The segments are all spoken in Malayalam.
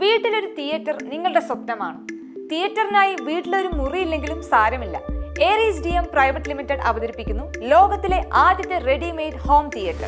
വീട്ടിലൊരു തിയേറ്റർ നിങ്ങളുടെ സ്വപ്നമാണ് തിയേറ്ററിനായി വീട്ടിലൊരു മുറിയില്ലെങ്കിലും സാരമില്ല Aries D M private limited അവതരിപ്പിക്കുന്നു ലോകത്തിലെ ആദ്യത്തെ റെഡിമെയ്ഡ് ഹോം തിയേറ്റർ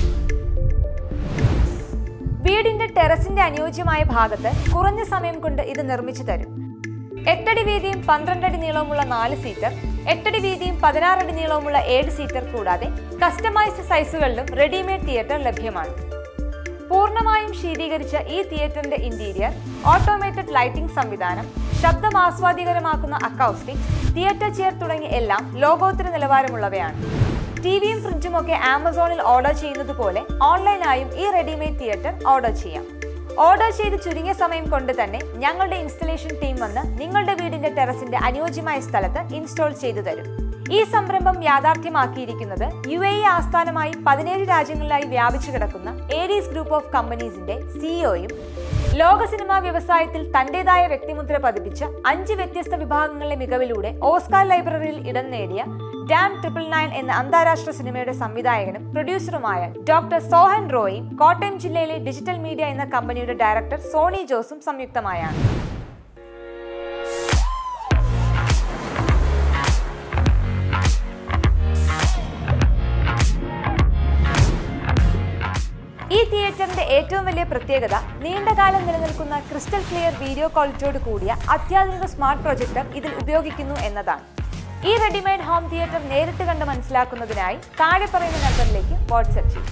വീടിന്റെ ടെറസിന്റെ അനുയോജ്യമായ ഭാഗത്ത് കുറഞ്ഞ സമയം കൊണ്ട് ഇത് നിർമ്മിച്ചു തരും എട്ടടി വീതിയും പന്ത്രണ്ടടി നീളവുമുള്ള നാല് സീറ്റർ എട്ടടി വീതിയും പതിനാറടി നീളവുമുള്ള ഏഴ് സീറ്റർ കൂടാതെ കസ്റ്റമൈസ്ഡ് സൈസുകളിലും റെഡിമെയ്ഡ് തിയേറ്റർ ലഭ്യമാണ് പൂർണ്ണമായും ശീതീകരിച്ച ഈ തിയേറ്ററിന്റെ ഇന്റീരിയർ ഓട്ടോമേറ്റഡ് ലൈറ്റിംഗ് സംവിധാനം ശബ്ദം ആസ്വാദികരമാക്കുന്ന അക്കൗസ്റ്റിക്സ് തിയേറ്റർ ചെയർ തുടങ്ങി എല്ലാം ലോകോത്തര നിലവാരമുള്ളവയാണ് ടിവിയും ഫ്രിഡ്ജും ഒക്കെ ആമസോണിൽ ഓർഡർ ചെയ്യുന്നത് പോലെ ഓൺലൈനായും ഈ റെഡിമെയ്ഡ് തിയേറ്റർ ഓർഡർ ചെയ്യാം ഓർഡർ ചെയ്ത് ചുരുങ്ങിയ സമയം കൊണ്ട് തന്നെ ഞങ്ങളുടെ ഇൻസ്റ്റലേഷൻ ടീം വന്ന് നിങ്ങളുടെ വീടിന്റെ ടെറസിന്റെ അനുയോജ്യമായ സ്ഥലത്ത് ഇൻസ്റ്റാൾ ചെയ്തു തരും ഈ സംരംഭം യാഥാർത്ഥ്യമാക്കിയിരിക്കുന്നത് യു എ ഇ ആസ്ഥാനമായി പതിനേഴ് രാജ്യങ്ങളിലായി വ്യാപിച്ചു കിടക്കുന്ന ഏരീസ് ഗ്രൂപ്പ് ഓഫ് കമ്പനീസിന്റെ സിഇഒയും ലോക സിനിമാ വ്യവസായത്തിൽ തന്റേതായ വ്യക്തിമുദ്ര പതിപ്പിച്ച അഞ്ച് വ്യത്യസ്ത വിഭാഗങ്ങളിലെ മികവിലൂടെ ഓസ്കാർ ലൈബ്രറിയിൽ ഇടം നേടിയ ഡാം ട്രിപ്പിൾ നയൻ എന്ന അന്താരാഷ്ട്ര സിനിമയുടെ സംവിധായകനും പ്രൊഡ്യൂസറുമായ ഡോക്ടർ സോഹൻ റോയും കോട്ടയം ജില്ലയിലെ ഡിജിറ്റൽ മീഡിയ എന്ന കമ്പനിയുടെ ഡയറക്ടർ സോണി ജോസും സംയുക്തമായാണ് ഈ തിയേറ്ററിന്റെ ഏറ്റവും വലിയ പ്രത്യേകത നീണ്ടകാലം നിലനിൽക്കുന്ന ക്രിസ്റ്റൽ ക്ലിയർ വീഡിയോ ക്വാളിറ്റിയോട് കൂടിയ അത്യാധുനിക സ്മാർട്ട് പ്രൊജക്ടർ ഇതിൽ ഉപയോഗിക്കുന്നു എന്നതാണ് ഈ റെഡിമെയ്ഡ് ഹോം തിയേറ്റർ നേരിട്ട് കണ്ട് മനസ്സിലാക്കുന്നതിനായി താഴെ പറയുന്ന നമ്പറിലേക്ക് വാട്സ്ആപ്പ് ചെയ്യും